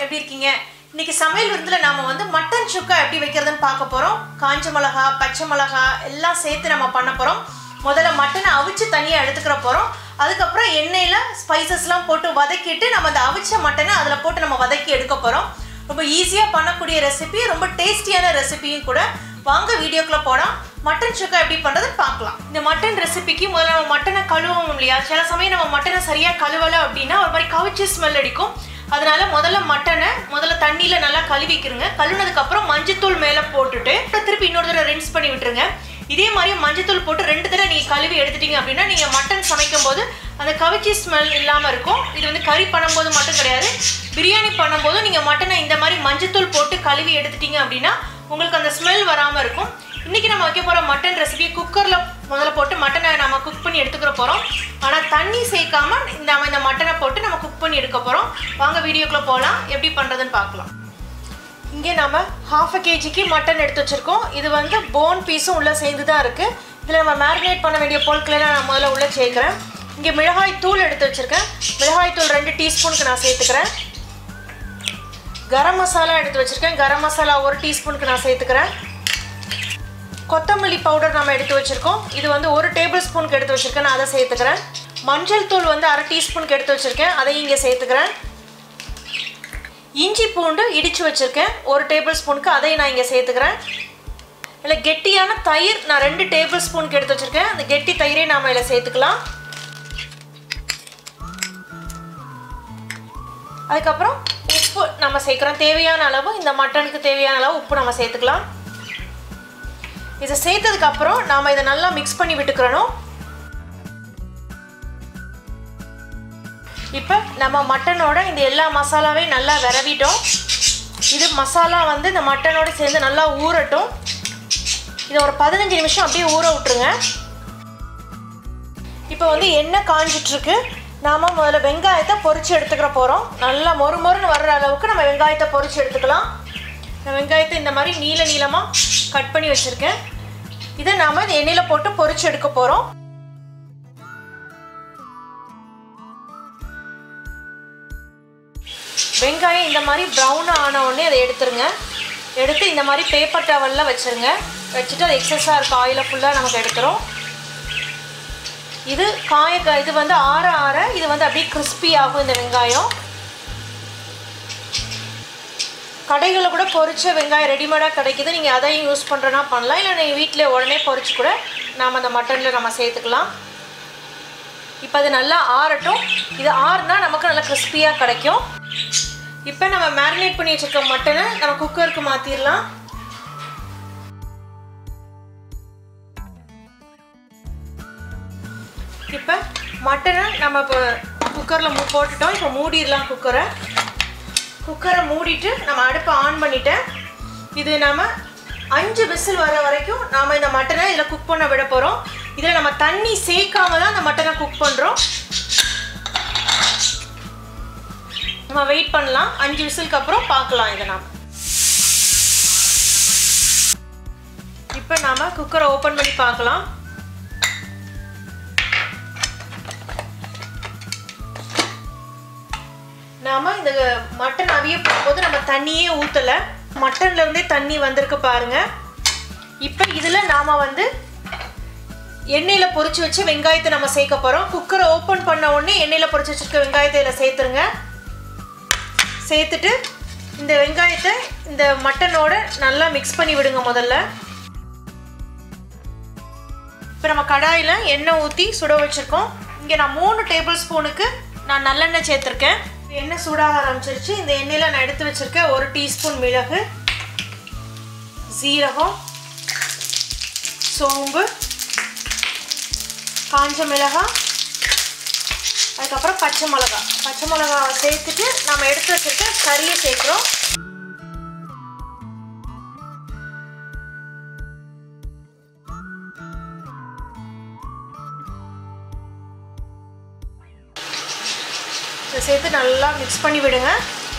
எப்படி இருக்கீங்க இன்னைக்கு சமையல் விருந்தில் நாம வந்து மட்டன் சுக்கா எப்படி வைக்கிறதுன்னு பார்க்க போகிறோம் காஞ்ச மிளகா பச்சை மிளகா எல்லாம் சேர்த்து நம்ம பண்ண போகிறோம் முதல்ல மட்டனை அவிச்சு தனியாக எடுத்துக்கிற போகிறோம் அதுக்கப்புறம் எண்ணெயில் ஸ்பைசஸ்லாம் போட்டு வதக்கிட்டு நம்ம அந்த அவிச்ச மட்டனை அதில் போட்டு நம்ம வதக்கி எடுக்க போகிறோம் ரொம்ப ஈஸியாக பண்ணக்கூடிய ரெசிபி ரொம்ப டேஸ்டியான ரெசிபியும் கூட வாங்க வீடியோக்குள்ளே போகலாம் மட்டன் சுக்கா எப்படி பண்ணுறதுன்னு பார்க்கலாம் இந்த மட்டன் ரெசிபிக்கு முதல்ல நம்ம மட்டனை கழுவோம் இல்லையா சில சமயம் நம்ம மட்டனை சரியாக கழுவலை அப்படின்னா ஒரு மாதிரி கவிச்சு ஸ்மெல் அடிக்கும் அதனால முதல்ல மட்டனை முதல்ல தண்ணியில் நல்லா கழுவிக்கிறங்க கழுவினதுக்கப்புறம் மஞ்சத்தூள் மேலே போட்டுட்டு அப்புறம் திருப்பி இன்னொரு தடவை ரின்ஸ் பண்ணி விட்டுருங்க இதே மாதிரி மஞ்சத்தூள் போட்டு ரெண்டு தடவை நீங்கள் கழுவி எடுத்துட்டீங்க அப்படின்னா நீங்கள் மட்டன் சமைக்கும் போது அந்த கவிச்சி ஸ்மெல் இல்லாமல் இருக்கும் இது வந்து கறி பண்ணும்போது மட்டும் கிடையாது பிரியாணி பண்ணும்போது நீங்கள் மட்டனை இந்த மாதிரி மஞ்சத்தூள் போட்டு கழுவி எடுத்துட்டீங்க அப்படின்னா உங்களுக்கு அந்த ஸ்மெல் வராமல் இருக்கும் இன்றைக்கி நம்ம வைக்க போகிற மட்டன் ரெசிபி குக்கரில் முதல்ல போட்டு மட்டனை நம்ம குக் பண்ணி எடுத்துக்கிற போகிறோம் ஆனால் தண்ணி சேர்க்காம நம்ம இந்த மட்டனை போட்டு நம்ம குக் பண்ணி எடுக்க போகிறோம் வாங்க வீடியோக்குள்ளே போகலாம் எப்படி பண்ணுறதுன்னு பார்க்கலாம் இங்கே நம்ம ஹாஃப் அ கேஜிக்கு மட்டன் எடுத்து வச்சுருக்கோம் இது வந்து போன் பீஸும் உள்ளே சேர்ந்து தான் இருக்குது இதில் நம்ம மேரினேட் பண்ண வேண்டிய பொருட்களெல்லாம் நான் முதல்ல உள்ளே சேர்க்குறேன் இங்கே மிளகாய் தூள் எடுத்து வச்சுருக்கேன் மிளகாய் தூள் ரெண்டு டீஸ்பூனுக்கு நான் சேர்த்துக்கிறேன் கரம் மசாலா எடுத்து வச்சுருக்கேன் கரம் மசாலா ஒரு டீஸ்பூனுக்கு நான் சேர்த்துக்கிறேன் கொத்தமல்லி பவுடர் நம்ம எடுத்து வச்சுருக்கோம் இது வந்து ஒரு டேபிள் ஸ்பூனுக்கு எடுத்து வச்சுருக்கேன் நான் அதை சேர்த்துக்கிறேன் மஞ்சள் தூள் வந்து அரை டீஸ்பூனுக்கு எடுத்து வச்சுருக்கேன் அதையும் இங்கே சேர்த்துக்கிறேன் இஞ்சி பூண்டு இடித்து வச்சுருக்கேன் ஒரு டேபிள் ஸ்பூனுக்கு அதையும் நான் இங்கே சேர்த்துக்கிறேன் இல்லை கெட்டியான தயிர் நான் ரெண்டு டேபிள் ஸ்பூனுக்கு எடுத்து வச்சுருக்கேன் அந்த கெட்டி தயிரே நாம் இதில் சேர்த்துக்கலாம் அதுக்கப்புறம் உப்பு நம்ம சேர்க்குறோம் தேவையான அளவு இந்த மட்டனுக்கு தேவையான அளவு உப்பு நம்ம சேர்த்துக்கலாம் இதை சேர்த்ததுக்கப்புறம் நாம் இதை நல்லா மிக்ஸ் பண்ணி விட்டுக்கிறணும் இப்போ நம்ம மட்டனோட இந்த எல்லா மசாலாவையும் நல்லா விரவிட்டோம் இது மசாலா வந்து இந்த மட்டனோட சேர்ந்து நல்லா ஊறட்டும் இதை ஒரு பதினஞ்சு நிமிஷம் அப்படியே ஊற விட்டுருங்க இப்போ வந்து எண்ணெய் காஞ்சிட்ருக்கு நாம் முதல்ல வெங்காயத்தை பொரித்து எடுத்துக்கிற போகிறோம் நல்லா மொறு மொறுன்னு வர்ற அளவுக்கு நம்ம வெங்காயத்தை பொரித்து எடுத்துக்கலாம் இந்த வெங்காயத்தை இந்த மாதிரி நீல நீளமாக கட் பண்ணி வச்சுருக்கேன் இதை நாம் இந்த எண்ணெயில் போட்டு பொரிச்சு எடுக்க போகிறோம் வெங்காயம் இந்த மாதிரி ப்ரௌன் ஆன உடனே அதை எடுத்துருங்க எடுத்து இந்த மாதிரி பேப்பர் டவலில் வச்சுருங்க வச்சுட்டு அது எக்ஸஸாக இருக்க ஆயிலை ஃபுல்லாக நமக்கு எடுத்துரும் இது காய இது வந்து ஆற ஆற இது வந்து அப்படியே கிறிஸ்பி ஆகும் இந்த வெங்காயம் கடைகளில் கூட பொரிச்ச வெங்காயம் ரெடிமேடாக கிடைக்குது நீங்கள் அதையும் யூஸ் பண்ணுறனா பண்ணலாம் இல்லை நீங்கள் வீட்டில் உடனே பொரிச்சு கூட நாம் அந்த மட்டனில் நம்ம சேர்த்துக்கலாம் இப்போ அது நல்லா ஆறட்டும் இது ஆறுனா நமக்கு நல்லா கிறிஸ்பியாக கிடைக்கும் இப்போ நம்ம மேரினேட் பண்ணி வச்சுருக்க மட்டனை நம்ம குக்கருக்கு மாற்றிடலாம் இப்போ மட்டனை நம்ம இப்போ குக்கரில் மூ போட்டுட்டோம் இப்போ மூடிடலாம் குக்கரை குக்கரை மூடிட்டு நம்ம அடுப்பை ஆன் பண்ணிட்டேன் இது நம்ம அஞ்சு விசில் வர வரைக்கும் நாம் இந்த மட்டனை இதில் குக் பண்ண விட போகிறோம் இதில் நம்ம தண்ணி சேர்க்காம தான் இந்த மட்டனை குக் பண்ணுறோம் நம்ம வெயிட் பண்ணலாம் அஞ்சு விசிலுக்கு அப்புறம் பார்க்கலாம் இதை நாம் இப்போ நாம் குக்கரை ஓப்பன் பண்ணி பார்க்கலாம் நாம் இந்த மட்டன் அவிய போகும்போது நம்ம தண்ணியே ஊற்றலை மட்டன்லேருந்தே தண்ணி வந்திருக்கு பாருங்க இப்போ இதில் நாம் வந்து எண்ணெயில் பொரிச்சு வச்சு வெங்காயத்தை நம்ம சேர்க்க போகிறோம் குக்கரை ஓப்பன் பண்ண உடனே எண்ணெயில் பொரிச்சு வச்சுருக்க வெங்காயத்தை இதில் சேர்த்துருங்க சேர்த்துட்டு இந்த வெங்காயத்தை இந்த மட்டனோட நல்லா மிக்ஸ் பண்ணி விடுங்க முதல்ல இப்போ நம்ம கடாயில் எண்ணெய் ஊற்றி சுட வச்சுருக்கோம் இங்கே நான் மூணு டேபிள் ஸ்பூனுக்கு நான் நல்லெண்ணெய் சேர்த்துருக்கேன் எண்ணெய் சூடாக ஆரம்பிச்சிருச்சு இந்த எண்ணெயில் நான் எடுத்து வச்சுருக்கேன் ஒரு டீஸ்பூன் மிளகு சீரகம் சோம்பு காஞ்ச மிளகாய் அதுக்கப்புறம் பச்சை மிளகா பச்சை மிளகா சேர்த்துட்டு நம்ம எடுத்து வச்சுருக்க கறியை சேர்க்குறோம் இதை சேர்த்து நல்லா மிக்ஸ் பண்ணி விடுங்க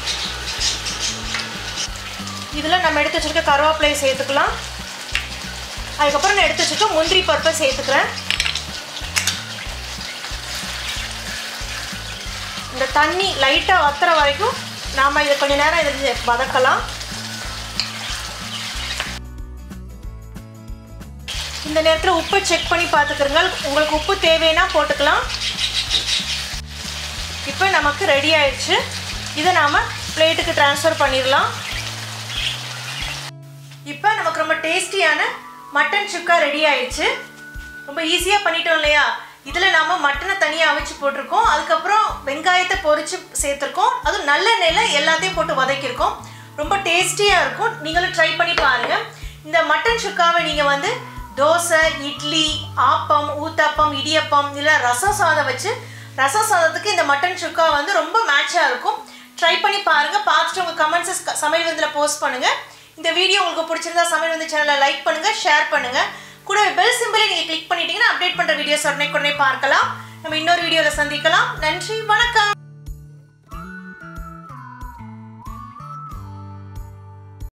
இதில் நம்ம எடுத்து வச்சுருக்க கருவேப்பிலையை சேர்த்துக்கலாம் அதுக்கப்புறம் நான் எடுத்து வச்சுருக்க முந்திரி பருப்பை சேர்த்துக்கிறேன் இந்த தண்ணி லைட்டாக வத்துற வரைக்கும் நாம் இதை கொஞ்ச நேரம் இதை வதக்கலாம் இந்த நேரத்தில் உப்பை செக் பண்ணி பார்த்துக்கிறங்க உங்களுக்கு உப்பு தேவைன்னா போட்டுக்கலாம் இப்போ நமக்கு ரெடி ஆயிடுச்சு இதை நாம் பிளேட்டுக்கு ட்ரான்ஸ்ஃபர் பண்ணிடலாம் இப்போ நமக்கு ரொம்ப டேஸ்டியான மட்டன் சுக்கா ரெடி ஆயிடுச்சு ரொம்ப ஈஸியாக பண்ணிட்டோம் இல்லையா இதில் நாம் மட்டனை தனியாக அவிச்சு போட்டிருக்கோம் அதுக்கப்புறம் வெங்காயத்தை பொரித்து சேர்த்துருக்கோம் அதுவும் நல்லெண்ணெயில் எல்லாத்தையும் போட்டு வதக்கியிருக்கோம் ரொம்ப டேஸ்டியாக இருக்கும் நீங்களும் ட்ரை பண்ணி பாருங்கள் இந்த மட்டன் சுக்காவை நீங்கள் வந்து தோசை இட்லி ஆப்பம் ஊத்தாப்பம் இடியப்பம் இல்லை ரசம் சாதம் வச்சு ரசம் சாதத்துக்கு இந்த மட்டன் சுக்கா வந்து ரொம்ப மேட்சாக இருக்கும் ட்ரை பண்ணி பாருங்கள் பார்த்துட்டு உங்கள் கமெண்ட்ஸஸ் சமையல் வந்தில் போஸ்ட் பண்ணுங்கள் இந்த வீடியோ உங்களுக்கு பிடிச்சிருந்தா சமையல் வந்து சேனலை லைக் பண்ணுங்கள் ஷேர் பண்ணுங்கள் கூட பெல் சிம்பிளை நீங்கள் கிளிக் பண்ணிட்டீங்கன்னா அப்டேட் பண்ணுற வீடியோஸ் உடனே உடனே பார்க்கலாம் நம்ம இன்னொரு வீடியோவில் சந்திக்கலாம் நன்றி வணக்கம்